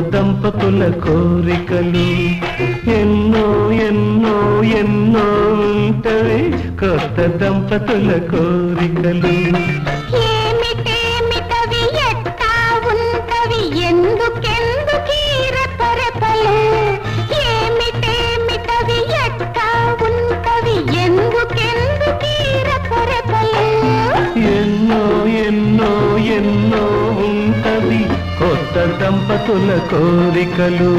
దంపతుల కోరికలు ఎన్నో ఎన్నో ఎన్నో ఉంటవి కొత్త దంపతుల కోరికలు ఏమిటేమిటవి ఎట్టా ఉంటవి ఎందుకెందుకీ రెపరెపలు ఏమిటేమిటవి ఎట్టా ఉంటవి ఎందుకెందుకీ రెపరెపలు ఎన్నో ఎన్నో ఎన్నో ఉంటవి కొత్త దంపతుల కోరికలు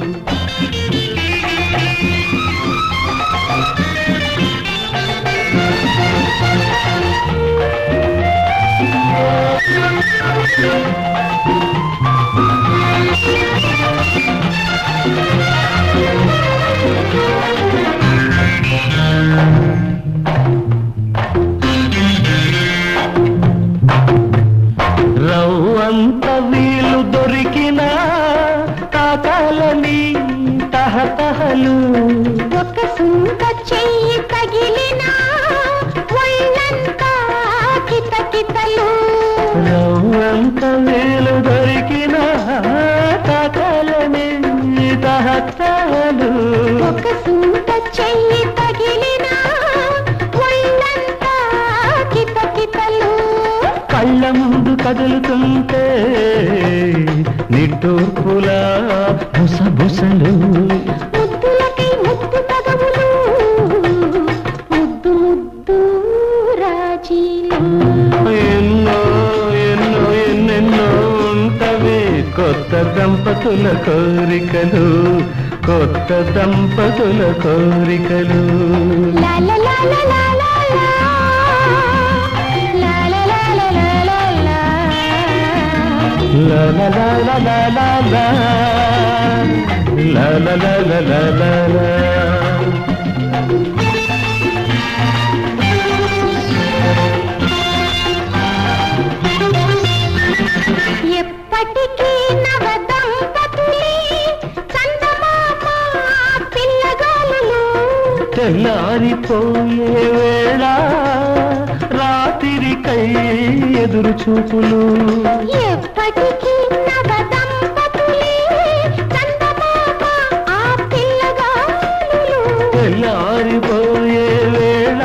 రవ్వంత వీలు దొరికినా తాకాలని తహతహలు ఒక సుంక చెయ్యి తగిలినా ఒళ్ళంతా కితకితలు రవ్వంత వీలు దొరికినా తాకాలని తహతహలు ఒక సుంక చెయ్యి తగిలినా ఒళ్ళంతా కితకితలు కళ్ళ ముందు కదులుతుంటే నిట్టూర్పులా బుసబుసలు ముద్దులకై ముద్దు పదవులు ముద్దు ముద్దు రాజీలు ఎన్నో ఎన్నో ఎన్నెన్నో ఉంటవి కొత్త దంపతుల కోరికలు కొత్త దంపతుల కోరికలు లా లా లా లా లా లా లా. లా లా లా లా లా లా లా. లా లా లా లా లా లా లా. లా లా లా లా లా లా లా. ఎప్పటికీ నవ దంపతులే చందమామ పిల్లగాలులు తెల్లారిపోయే వేళ రాత్రికై ఎదురు చూపులు ఎప్పటికీ నవ దంపతులే చందమామ ఆ పిల్లగాలులు తెల్లారిపోయే వేళ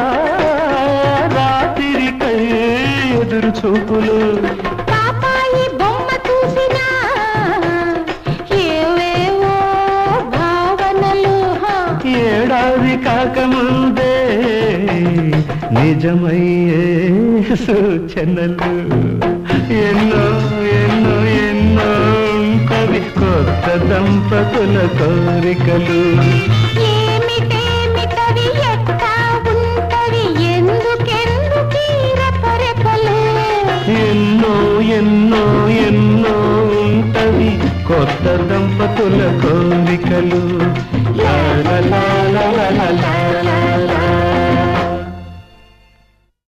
రాత్రికై ఎదురు చూపులు పాపాయి బొమ్మ చూసినా ఏవేవో భావనలు హా. ఏడాది కాకముందే నిజమయ్యే సూచనలు ఎన్నో ఎన్నో ఎన్నో ఉంటవి కొత్త దంపతుల కోరికలు ఏమిటేమిటవి ఎట్టా ఉంటవి ఎందుకెందుకీ రెపరెపలు ఎన్నో ఎన్నో ఎన్నో ఉంటవి కొత్త దంపతుల కోరికలు లా లా లా లా లా లా లా.